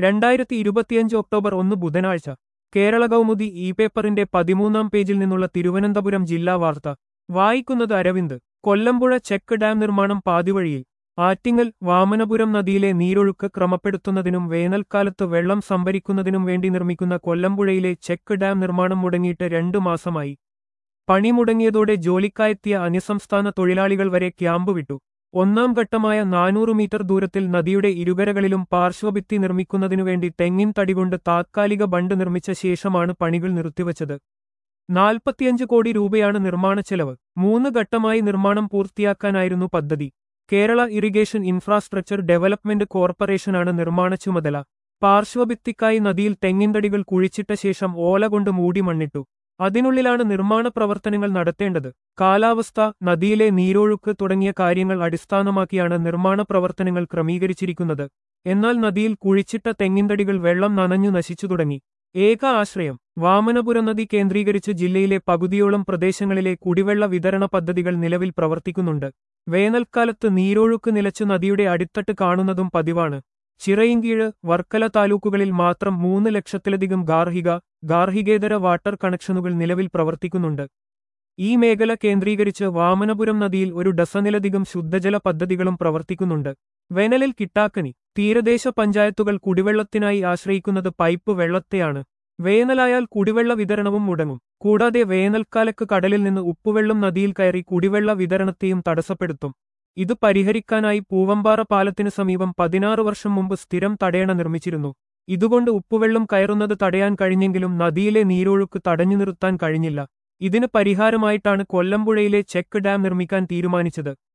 രണ്ടായിരത്തി ഇരുപത്തിയഞ്ച് ഒക്ടോബർ ഒന്ന് ബുധനാഴ്ച കേരള കൗമുദി ഇ പേപ്പറിന്റെ പതിമൂന്നാം പേജിൽ നിന്നുള്ള തിരുവനന്തപുരം ജില്ലാ വാർത്ത വായിക്കുന്നത് അരവിന്ദ് കൊല്ലമ്പുഴ ചെക്ക് ഡാം നിർമ്മാണം പാതിവഴിയിൽ ആറ്റിങ്ങൽ വാമനപുരം നദിയിലെ നീരൊഴുക്ക് ക്രമപ്പെടുത്തുന്നതിനും വേനൽക്കാലത്ത് വെള്ളം സംഭരിക്കുന്നതിനും വേണ്ടി നിർമ്മിക്കുന്ന കൊല്ലമ്പുഴയിലെ ചെക്ക് ഡാം നിർമ്മാണം മുടങ്ങിയിട്ട് രണ്ടു മാസമായി പണി മുടങ്ങിയതോടെ ജോലിക്കായെത്തിയ അന്യസംസ്ഥാന തൊഴിലാളികൾ വരെ ക്യാമ്പ് വിട്ടു ഒന്നാം ഘട്ടമായ നാനൂറ് മീറ്റർ ദൂരത്തിൽ നദിയുടെ ഇരുകരകളിലും പാർശ്വഭിത്തി നിർമ്മിക്കുന്നതിനുവേണ്ടി തെങ്ങിൻ തടികൊണ്ട് താത്കാലിക ബണ്ട് നിർമ്മിച്ച ശേഷമാണ് പണികൾ നിർത്തിവച്ചത് നാൽപ്പത്തിയഞ്ച് കോടി രൂപയാണ് നിർമ്മാണ ചെലവ് മൂന്ന് ഘട്ടമായി നിർമ്മാണം പൂർത്തിയാക്കാനായിരുന്നു പദ്ധതി കേരള ഇറിഗേഷൻ ഇൻഫ്രാസ്ട്രക്ചർ ഡെവലപ്മെന്റ് കോർപ്പറേഷനാണ് നിർമ്മാണ ചുമതല പാർശ്വഭിത്തിക്കായി നദിയിൽ തെങ്ങിൻതടികൾ കുഴിച്ചിട്ട ശേഷം ഓല കൊണ്ട് മൂടി മണ്ണിട്ടു അതിനുള്ളിലാണ് നിർമ്മാണ പ്രവർത്തനങ്ങൾ നടത്തേണ്ടത് കാലാവസ്ഥ നദിയിലെ നീരൊഴുക്ക് തുടങ്ങിയ കാര്യങ്ങൾ അടിസ്ഥാനമാക്കിയാണ് നിർമ്മാണ പ്രവർത്തനങ്ങൾ ക്രമീകരിച്ചിരിക്കുന്നത് എന്നാൽ നദിയിൽ കുഴിച്ചിട്ട തെങ്ങിൻതടികൾ വെള്ളം നനഞ്ഞു നശിച്ചു തുടങ്ങി ഏക ആശ്രയം വാമനപുരം നദി കേന്ദ്രീകരിച്ച് ജില്ലയിലെ പകുതിയോളം പ്രദേശങ്ങളിലെ കുടിവെള്ള വിതരണ പദ്ധതികൾ നിലവിൽ പ്രവർത്തിക്കുന്നുണ്ട് വേനൽക്കാലത്ത് നീരൊഴുക്ക് നിലച്ചു നദിയുടെ അടിത്തട്ട് കാണുന്നതും പതിവാണ് ചിറയിൻകീഴ് വർക്കല താലൂക്കുകളിൽ മാത്രം മൂന്ന് ലക്ഷത്തിലധികം ഗാർഹിക ഗാർഹികേതര വാട്ടർ കണക്ഷനുകൾ നിലവിൽ പ്രവർത്തിക്കുന്നുണ്ട് ഈ മേഖല കേന്ദ്രീകരിച്ച് വാമനപുരം നദിയിൽ ഒരു ഡസനിലധികം ശുദ്ധജല പദ്ധതികളും പ്രവർത്തിക്കുന്നുണ്ട് വേനലിൽ കിട്ടാക്കനി തീരദേശ പഞ്ചായത്തുകൾ കുടിവെള്ളത്തിനായി ആശ്രയിക്കുന്നത് പൈപ്പ് വെള്ളത്തെയാണ് വേനലായാൽ കുടിവെള്ള വിതരണവും മുടങ്ങും കൂടാതെ വേനൽക്കാലക്ക് കടലിൽ നിന്ന് ഉപ്പുവെള്ളം നദിയിൽ കയറി കുടിവെള്ള വിതരണത്തെയും തടസ്സപ്പെടുത്തും ഇത് പരിഹരിക്കാനായി പൂവമ്പാറ പാലത്തിനു സമീപം പതിനാറ് വർഷം മുമ്പ് സ്ഥിരം തടയണ നിർമ്മിച്ചിരുന്നു ഇതുകൊണ്ട് ഉപ്പുവെള്ളം കയറുന്നത് തടയാൻ കഴിഞ്ഞെങ്കിലും നദിയിലെ നീരൊഴുക്ക് തടഞ്ഞു നിർത്താൻ കഴിഞ്ഞില്ല ഇതിന് പരിഹാരമായിട്ടാണ് കൊല്ലമ്പുഴയിലെ ചെക്ക് ഡാം നിർമ്മിക്കാൻ തീരുമാനിച്ചത്